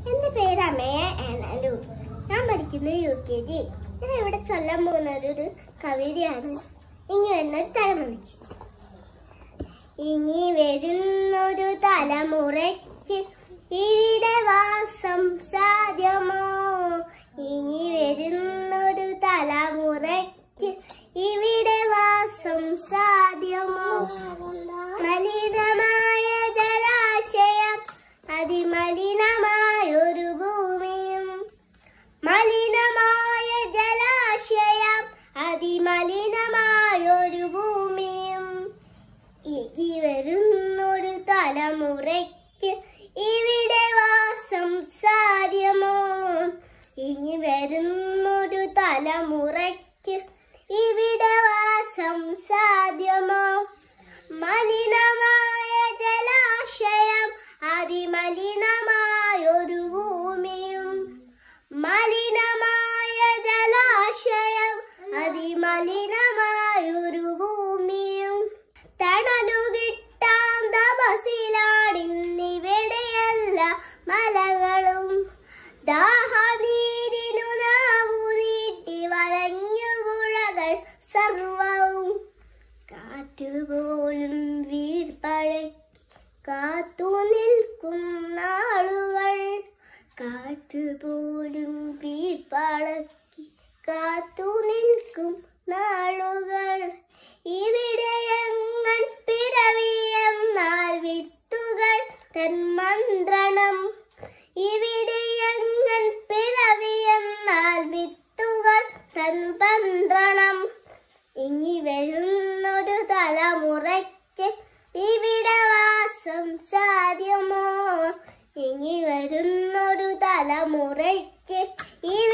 എൻ്റെ പേര് അമയ ആനലു ഞാൻ പഠിക്കുന്നത് യു കെ ജി ഞാൻ ഇവിടെ ചൊല്ലാൻ പോകുന്ന ഒരു കവിതയാണ് ഇനി വരുന്നൊരു തലമുറയ്ക്ക് ഇനി വരുന്നൊരു തലമുറയ്ക്ക് ഇവിടെ വാസം സാധ്യമോ ഇനി വരുന്നൊരു തലമുറയ്ക്ക് ഇവിടെ വാസം സാധ്യമോ മലിനമായ ജലാശയം അതിമലിനമായൊരു ഭൂമിയും മലിനമായ ജലാശയം അതിമലിനമായൊരു ഭൂമിയും ഇനി വരുന്നൊരു തലമുറയ്ക്ക് ഇവിടെ വാസം സാധ്യമോ ഇനി വരുന്നൊരു തലമുറയ്ക്ക് ഇവിടെ വാസം സാധ്യമോ മലിനമായ ജലാശയം അതിമലിനമായൊരു ഭൂമിയും മലിനമായ ജലാശയം അതിമലിനമായൊരു ഭൂമിയും തണലു കിട്ടാൻ തപസിലാണിന്നിവിടെയല്ല മലകളും ദാഹനീരിനു നാവു നീട്ടി വരഞ്ഞു പുഴകൾ സർവവും കാറ്റുപോലും വീർപ്പഴക്കി കാത്തു നിൽക്കും നാളുകൾ കാറ്റുപോലും വീർപ്പഴക്കി കാത്തു നിൽക്കും നാളുകൾ ഇവിടെയങ്ങൾ പിറവിയെന്നാൽ വിത്തുകൾ തന്മന്ത്രണം ഇവിടെയങ്ങൾ പിറവിയെന്നാൽ വിത്തുകൾ തൻപന്ത്രണം ഇനി വരുന്നൊരു തലമുറയ്ക്ക് ഇവിടെ വാസം സാധ്യമോ ഇനി വരുന്നൊരു തലമുറയ്ക്ക് ഇവിടെ